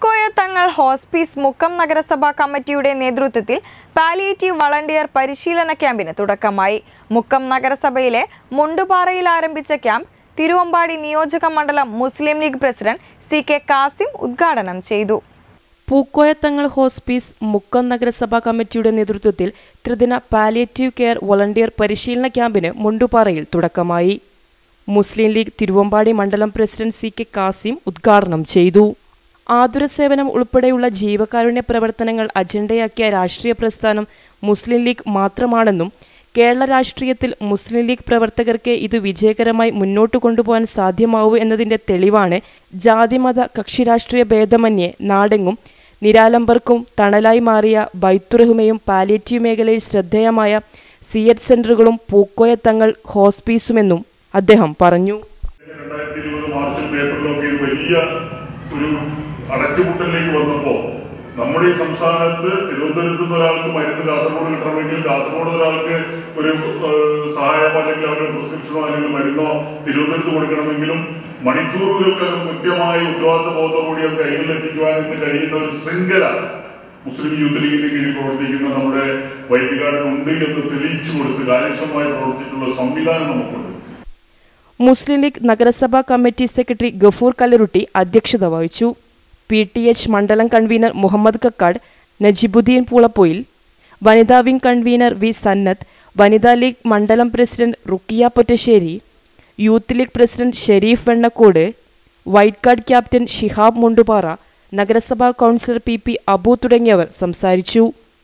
പൂക്കോയ തങ്ങൾ ഹോസ്പീസ് മുക്കം നഗരസഭാ കമ്മിറ്റിയുടെ നേതൃത്വത്തിൽ പാലിയേറ്റീവ് വളണ്ടിയർ പരിശീലന ക്യാമ്പിന് തുടക്കമായി മുക്കം നഗരസഭയിലെ മുണ്ടുപാറയിൽ ആരംഭിച്ച ക്യാമ്പ് തിരുവമ്പാടി നിയോജക മണ്ഡലം Muslim League president C K Kasim ഉദ്ഘാടനം ചെയ്തു പൂക്കോയത്തങ്ങൾ ഹോസ്പീസ് മുക്കം നഗരസഭാ കമ്മിറ്റിയുടെ നേതൃത്വത്തിൽ ത്രിദിന പാലിയേറ്റീവ് കെയർ വോളണ്ടിയർ പരിശീലന ക്യാമ്പിന് മുണ്ടുപാറയിൽ തുടക്കമായി മുസ്ലിം ലീഗ് തിരുവമ്പാടി മണ്ഡലം പ്രസിഡന്റ് സി കെ കാസിം ഉദ്ഘാടനം ചെയ്തു ആതുര സേവനം ഉൾപ്പെടെയുള്ള ജീവകാരുണ്യ പ്രവർത്തനങ്ങൾ അജണ്ടയാക്കിയ രാഷ്ട്രീയ പ്രസ്ഥാനം മുസ്ലിം ലീഗ് മാത്രമാണെന്നും കേരള രാഷ്ട്രീയത്തിൽ മുസ്ലിം ലീഗ് പ്രവർത്തകർക്ക് ഇത് വിജയകരമായി മുന്നോട്ട് കൊണ്ടുപോകാൻ സാധ്യമാവൂ എന്നതിന്റെ തെളിവാണ് ജാതിമത കക്ഷിരാഷ്ട്രീയ ഭേദമന്യേ നാടെങ്ങും നിരാലംബർക്കും തണലായി മാറിയ ബൈത്തുറഹുമയും പാലിയേറ്റീവ് മേഖലയിൽ ശ്രദ്ധേയമായ സി എച്ച് സെന്ററുകളും പൂക്കോയത്തങ്ങൾ ഹോസ്പീസുമെന്നും അദ്ദേഹം പറഞ്ഞു രണ്ടായിരത്തി ഇരുപത് മാർച്ചിൽ പേപ്പറിലൊക്കെ ഇത് വലിയ ഒരു അടച്ചുപൂട്ടലിലേക്ക് വന്നപ്പോ നമ്മുടെ ഈ സംസ്ഥാനത്ത് തിരുവനന്തപുരത്ത് നിന്ന് ഒരാൾക്ക് മരുന്ന് കാസർഗോഡ് കിട്ടണമെങ്കിൽ കാസർഗോഡ് ഒരാൾക്ക് ഒരു ഏഹ്, സഹായമോ അല്ലെങ്കിൽ അവരുടെ പ്രിസ്ക്രിപ്ഷനോ അല്ലെങ്കിൽ മരുന്നോ തിരുവനന്തപുരത്ത് കൊടുക്കണമെങ്കിലും മണിക്കൂറുകൾക്കകം കൃത്യമായി ഉത്തരവാദിത്ത ബോധത്തോടുകൂടി അത് കൈകളിലെത്തിക്കുവാൻ ഇന്ന് കഴിയുന്ന ഒരു ശൃംഖല മുസ്ലിം യൂത്ത് ലീഗിന്റെ കീഴിൽ പ്രവർത്തിക്കുന്ന നമ്മുടെ വൈദ്യകാരനുണ്ട് എന്ന് തെളിയിച്ചു കൊടുത്ത് കാര്യക്ഷമമായി പ്രവർത്തിച്ചിട്ടുള്ള സംവിധാനം നമുക്കുണ്ട് മുസ്ലിം ലീഗ് നഗരസഭാ കമ്മിറ്റി സെക്രട്ടറി ഗഫൂർ കല്ലറുട്ടി അധ്യക്ഷത വഹിച്ചു പി ടി എച്ച് മണ്ഡലം കൺവീനർ മുഹമ്മദ് കക്കാട് നജിബുദ്ദീൻ പൂളപ്പൊയിൽ വനിതാ വിംഗ് കൺവീനർ വി സന്നത്ത് വനിതാ ലീഗ് മണ്ഡലം president Rukkiya Pottassery youth League president Sherif Vennakkode white card captain Shihab Mundupara നഗരസഭാ കൗൺസിലർ പി പി അബു തുടങ്ങിയവർ സംസാരിച്ചു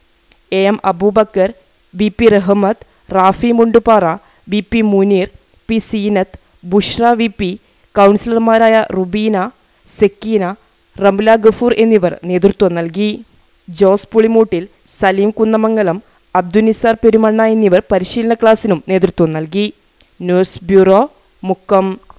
A M Abubakar V P Rahmath Rafi Mundupara V P Muneer P Seenath Bushra V P കൗൺസിലർമാരായ റുബീന സെക്കീന റംല ഗഫൂർ എന്നിവർ നേതൃത്വം നൽകി ജോസ് പുളിമൂട്ടിൽ സലീം കുന്നമംഗലം അബ്ദുനിസാർ പെരുമണ്ണ എന്നിവർ പരിശീലന ക്ലാസ്സിനും നേതൃത്വം നൽകി ന്യൂസ് ബ്യൂറോ മുക്കം